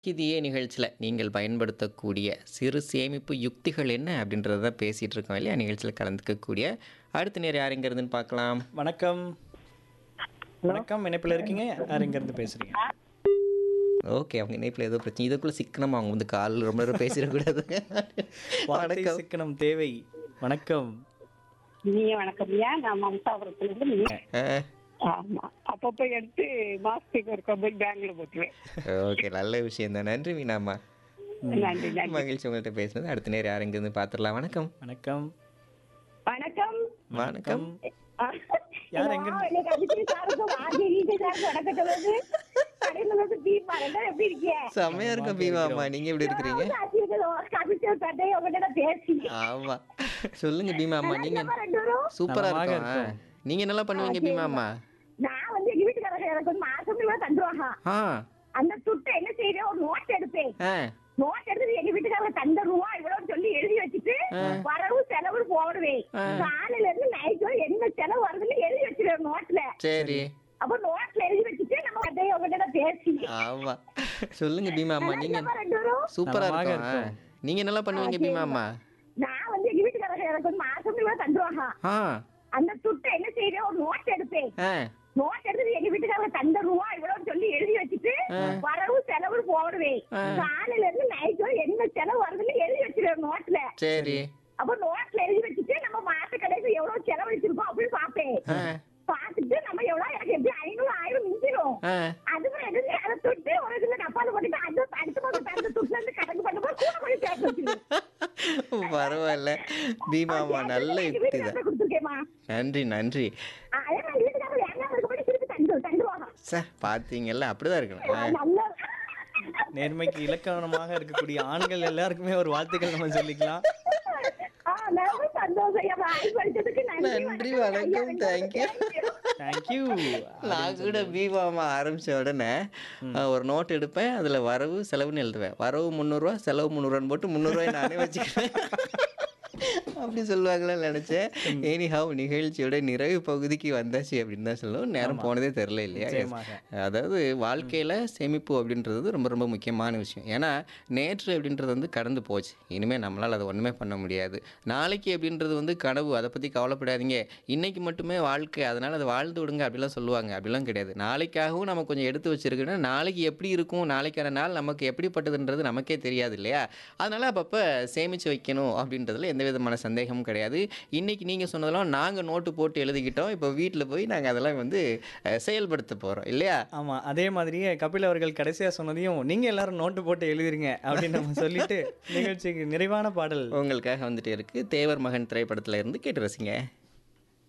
இதையே நிகழ்ச்சியில் நீங்கள் பயன்படுத்தக்கூடிய சிறு சேமிப்பு யுக்திகள் என்ன அப்படின்றத தான் பேசிகிட்டு இருக்கோம் இல்லையா நிகழ்ச்சியில் கலந்துக்கக்கூடிய அடுத்த நேரம் யார் எங்கேருந்துன்னு பார்க்கலாம் வணக்கம் வணக்கம் இணைப்பில் இருக்கீங்க யார் எங்கேருந்து பேசுறீங்க ஓகே அவங்க இணைப்பில் ஏதோ பிரச்சனை இதுக்குள்ளே சிக்கனமா அவங்க வந்து கால் ரொம்ப நேரம் பேசிடக்கூடாது வார்த்தை வணக்கம் சிக்கனம் தேவை வணக்கம் நீங்க வணக்கம் ஐயா நான் மம்தாபுரத்துல இருந்து நீங்க ஆ, ஆமா அப்பப்ப எடுத்து மாசத்துக்கு ஒரு போய் பேங்க்ல போட்டுருவேன் ஓகே நல்ல விஷயம் தான் நன்றி மீனாம்மா நன்றி நன்றி மகிழ்ச்சி உங்கள்கிட்ட பேசுனது அடுத்த நேரம் யார் எங்கேருந்து பார்த்துடலாம் வணக்கம் வணக்கம் வணக்கம் வணக்கம் யார் எங்க இருந்து? எனக்கு அடிக்கடி சாருக்கு வாங்கி வீட்டு சாருக்கு வணக்கத்தை வந்து கடையில வந்து தீபா ரெண்டா எப்படி இருக்கீங்க செம்மையா இருக்கும் பீமாம்மா நீங்க எப்படி இருக்கிறீங்க கபிச்சர் தட்டை உங்ககிட்ட பேசி ஆமா சொல்லுங்க பீமாம்மா நீங்க நம்ம ரெண்டு பேரும் சூப்பரா நலமாக இருக்கும் இருக்கோம். நீங்க என்னெல்லாம் பண்ணுவீங்க பீமாம்மா நான் வந்து எங்க வீட்டுக்காரங்க எனக்கு வந்து மாசம் ரூபாய் தந்துருவாங்க ஆ அந்த துட்டை என்ன செய்யறேன் ஒரு நோட் எடுப்பேன் ஆ நோட் எடுத்து எங்க வீட்டுக்காரங்க தந்த ரூபா இவ்வளவு சொல்லி எழுதி வச்சுட்டு வரவு செலவு போடுவேன் காலையில இருந்து நைட் வரை என்ன செலவு வருதுன்னு எழுதி வச்சிருவேன் நோட்ல சரி அப்ப நோட்ல எழுதி வச்சுட்டு நம்ம கதையை உங்ககிட்ட பேசி ஆமா சொல்லுங்க பீமாம்மா நீங்க நம்ம ரெண்டு பேரும் சூப்பரா நலமாக இருக்கும் ஆ. இருக்கும். நீங்க என்னெல்லாம் பண்ணுவீங்க பீமாம்மா நான் வந்து எங்க வீட்டுக்காரங்க எனக்கு வந்து மாசம் ரூபாய் தந்துருவாங்க ஆ அந்த துட்டை என்ன செய்யறேன் ஒரு நோட் எடுப்பேன் ஆ நோட் எடுத்து எங்க வீட்டுக்காரங்க தந்த ரூபா இவ்வளவு சொல்லி எழுதி வச்சுட்டு வரவு செலவு போடுவேன் காலையில இருந்து நைட் வரை என்ன செலவு வருதுன்னு எழுதி வச்சிருவேன் நோட்ல சரி அப்ப நோட்ல எழுதி வச்சுட்டு நம்ம மாச கடைசி எவ்வளவு செலவழிச்சிருக்கோம் அப்படின்னு பாப்பேன் ஆ பார்த்துட்டு நம்ம எவ்வளவு எனக்கு எப்படி ஐநூறு ஆயிரம் மிஞ்சிடும் ஆ அதுவும் எடுத்து அதை தொட்டு ஒரு இதுல டப்பால போட்டுட்டு அது அடுத்த மாதம் அந்த துட்டுல இருந்து கணக்கு பண்ணும்போது கூட கொஞ்சம் சேர்த்து வச்சிருவேன் பரவாயில்ல பீமாம்மா நல்ல யுக்தி தான் கொடுத்துருக்கேமா நன்றி நன்றி அதே மாதிரி வீட்டுக்காரர் வேண்டாம் இருக்கப்படி திருப்பி தண்டு தண்டுவாங்க சார் பார்த்தீங்களா அப்படிதான் இருக்கணும் ஆ. நல்ல நேர்மைக்கு இலக்கணமாக இருக்கக்கூடிய ஆண்கள் எல்லாருக்குமே ஒரு வாழ்த்துக்கள் நம்ம சொல்லிக்கலாம் ஆ, ரொம்ப சந்தோஷம் ஐயா வாய் படிச்சதுக்கு நன்றி நன்றி வணக்கம் தேங்க்யூ தேங்க்யூ நான் கூட பீமாமா ஆரம்பிச்ச உடனே அஹ், ஒரு நோட் எடுப்பேன் அதில் வரவு செலவுன்னு எழுதுவேன் வரவு முந்நூறுரூவா செலவு முந்நூறுவான்னு போட்டு முந்நூறுவாய் நானே வச்சுக்கிறேன் அப்படி சொல்லுவாங்களேன்னு நினச்சேன் எனிஹாவ் நிகழ்ச்சியோட நிறைவு பகுதிக்கு வந்தாச்சு அப்படின்னு தான் சொல்லுவோம் நேரம் போனதே தெரில இல்லையா நிச்சயமாக. அதாவது வாழ்க்கையில் சேமிப்பு அப்படின்றது ரொம்ப ரொம்ப முக்கியமான விஷயம் ஏன்னா நேற்று அப்படின்றது வந்து கடந்து போச்சு இனிமேல் நம்மளால் அதை ஒன்றுமே பண்ண முடியாது நாளைக்கு அப்படின்றது வந்து கனவு அதை பற்றி கவலைப்படாதீங்க இன்னைக்கு மட்டுமே வாழ்க்கை அதனால் அதை வாழ்ந்து விடுங்க அப்படிலாம் சொல்லுவாங்க அப்படிலாம் கிடையாது நாளைக்காகவும் நம்ம கொஞ்சம் எடுத்து வச்சிருக்கோன்னா நாளைக்கு எப்படி இருக்கும் நாளைக்கான நாள் நமக்கு எப்படிப்பட்டதுன்றது நமக்கே தெரியாது இல்லையா அதனால் அப்பப்போ சேமித்து வைக்கணும் அப்படின்றதுல எந்த விதமான சந்தேகமும் கிடையாது இன்றைக்கி நீங்கள் சொன்னதெல்லாம் நாங்கள் நோட்டு போட்டு எழுதிக்கிட்டோம் இப்போ வீட்டில் போய் நாங்கள் அதெல்லாம் வந்து அஹ், செயல்படுத்த போகிறோம் இல்லையா ஆமா அதே மாதிரியே கபில் அவர்கள் கடைசியா சொன்னதையும் நீங்க எல்லாரும் நோட்டு போட்டு எழுதிருங்க அப்படின்னு நம்ம சொல்லிட்டு நிகழ்ச்சிக்கு நிறைவான பாடல் உங்களுக்காக வந்துட்டே இருக்கு தேவர் மகன் திரைப்படத்துல இருந்து கேட்டு ரசிங்க